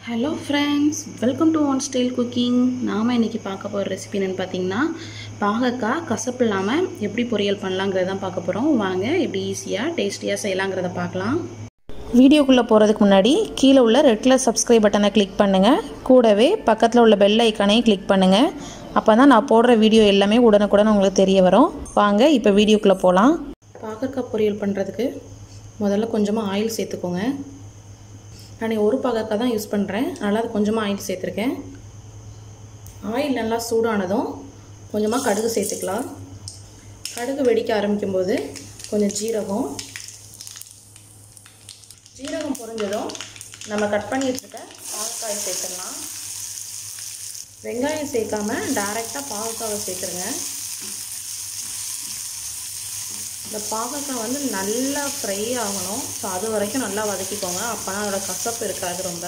hello friends welcome to one style cooking நாம் இன்றைக்கி பார்க்க போகிற ரெசிபி என்னென்னு பார்த்தீங்கன்னா பாகக்காய் கசப்பு இல்லாமல் எப்படி பொரியல் பண்ணலாங்கிறத தான் பார்க்க போகிறோம் வாங்க எப்படி ஈஸியாக டேஸ்டியாக செய்யலாங்கிறத பார்க்கலாம் வீடியோக்குள்ளே போகிறதுக்கு முன்னாடி கீழே உள்ள ரெட் கலர் சப்ஸ்கிரைப் பட்டனை கிளிக் பண்ணுங்கள் கூடவே பக்கத்தில் உள்ள பெல் ஐக்கானையும் கிளிக் பண்ணுங்கள் அப்போ தான் நான் போடுற வீடியோ எல்லாமே உடனுக்குடன் உங்களுக்கு தெரிய வரும் வாங்க இப்போ வீடியோக்குள்ளே போகலாம் பாகக்காய் பொரியல் பண்ணுறதுக்கு முதல்ல கொஞ்சமாக ஆயில் சேர்த்துக்கோங்க நான் ஒரு பாகக்காய் தான் யூஸ் பண்ணுறேன் அதனால் அது கொஞ்சமாக ஆயில் சேர்த்துருக்கேன் ஆயில் நல்லா சூடானதும் கொஞ்சமாக கடுகு சேர்த்துக்கலாம் கடுகு வெடிக்க ஆரம்பிக்கும் போது கொஞ்சம் ஜீரகம் ஜீரகம் பொரிஞ்சதும் நம்ம கட் பண்ணி வச்சுருக்க பாகக்காய் சேர்த்துடலாம் வெங்காயம் சேர்க்காம டைரெக்டாக பாகக்காவை சேர்த்துருங்க இந்த பாகக்காய் வந்து நல்லா ஃப்ரை ஆகணும் ஸோ அது வரைக்கும் நல்லா வதக்கிக்கோங்க அப்போ தான் அதோட கசப்பு இருக்காது ரொம்ப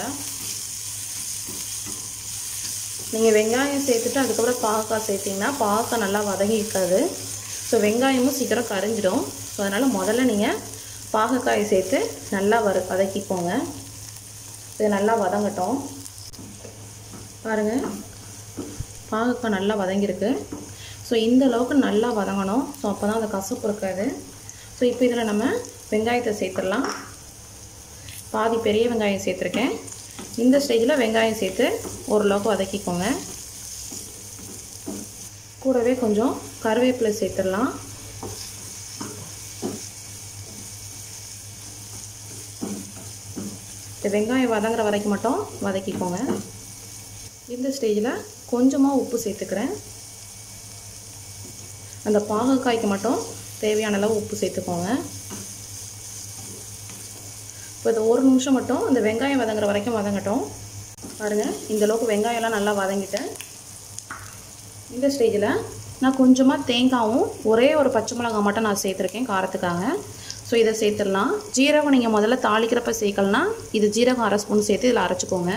நீங்கள் வெங்காயம் சேர்த்துட்டு அதுக்கப்புறம் பாகக்காய் சேர்த்திங்கன்னா பாகக்காய் நல்லா வதங்கி இருக்காது ஸோ வெங்காயமும் சீக்கிரம் கரைஞ்சிடும் ஸோ அதனால் முதல்ல நீங்கள் பாகக்காயை சேர்த்து நல்லா வறு வதக்கிக்கோங்க இது நல்லா வதங்கட்டும் பாருங்கள் பாகக்காய் நல்லா வதங்கியிருக்கு ஸோ இந்த அளவுக்கு நல்லா வதங்கணும் ஸோ அப்போ தான் அந்த கசப்பு இருக்காது ஸோ இப்போ இதில் நம்ம வெங்காயத்தை சேர்த்துடலாம் பாதி பெரிய வெங்காயம் சேர்த்துருக்கேன் இந்த ஸ்டேஜில் வெங்காயம் சேர்த்து ஓரளவுக்கு வதக்கிக்கோங்க கூடவே கொஞ்சம் கருவேப்பிலை சேர்த்துடலாம் இந்த வெங்காயம் வதங்குற வரைக்கும் மட்டும் வதக்கிக்கோங்க இந்த ஸ்டேஜில் கொஞ்சமாக உப்பு சேர்த்துக்கிறேன் அந்த பாகக்காய்க்கு மட்டும் தேவையான அளவு உப்பு சேர்த்துக்கோங்க இப்போ இது ஒரு நிமிஷம் மட்டும் அந்த வெங்காயம் வதங்குற வரைக்கும் வதங்கட்டும் பாருங்கள் இந்த அளவுக்கு வெங்காயம்லாம் நல்லா வதங்கிட்டேன் இந்த ஸ்டேஜில் நான் கொஞ்சமாக தேங்காயும் ஒரே ஒரு பச்சை மிளகாய் மட்டும் நான் சேர்த்துருக்கேன் காரத்துக்காக ஸோ இதை சேர்த்துடலாம் ஜீரகம் நீங்கள் முதல்ல தாளிக்கிறப்ப சேர்க்கலனா இது ஜீரகம் அரை ஸ்பூன் சேர்த்து இதில் அரைச்சிக்கோங்க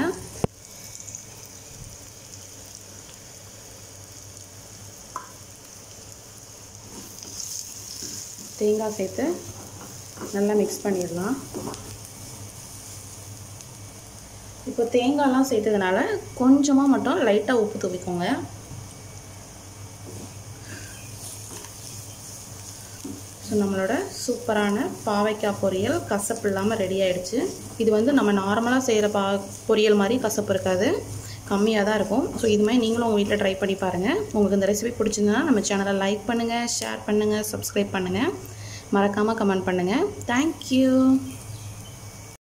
தேங்காய் சேர்த்து நல்லா மிக்ஸ் பண்ணிடலாம் இப்போ தேங்காய்லாம் சேர்த்ததுனால கொஞ்சமாக மட்டும் லைட்டாக உப்பு தூவிக்கோங்க ஸோ நம்மளோட சூப்பரான பாவைக்காய் பொரியல் கசப்பு இல்லாமல் ரெடி ஆகிடுச்சு இது வந்து நம்ம நார்மலாக செய்கிற பா பொரியல் மாதிரி கசப்பு இருக்காது கம்மியாக தான் இருக்கும் ஸோ இது மாதிரி நீங்களும் உங்கள் வீட்டில் ட்ரை பண்ணி பாருங்கள் உங்களுக்கு இந்த ரெசிபி பிடிச்சிருந்தனா நம்ம சேனலை லைக் பண்ணுங்கள் ஷேர் பண்ணுங்கள் சப்ஸ்கிரைப் பண்ணுங்கள் மறக்காமல் கமெண்ட் பண்ணுங்கள் தேங்க்யூ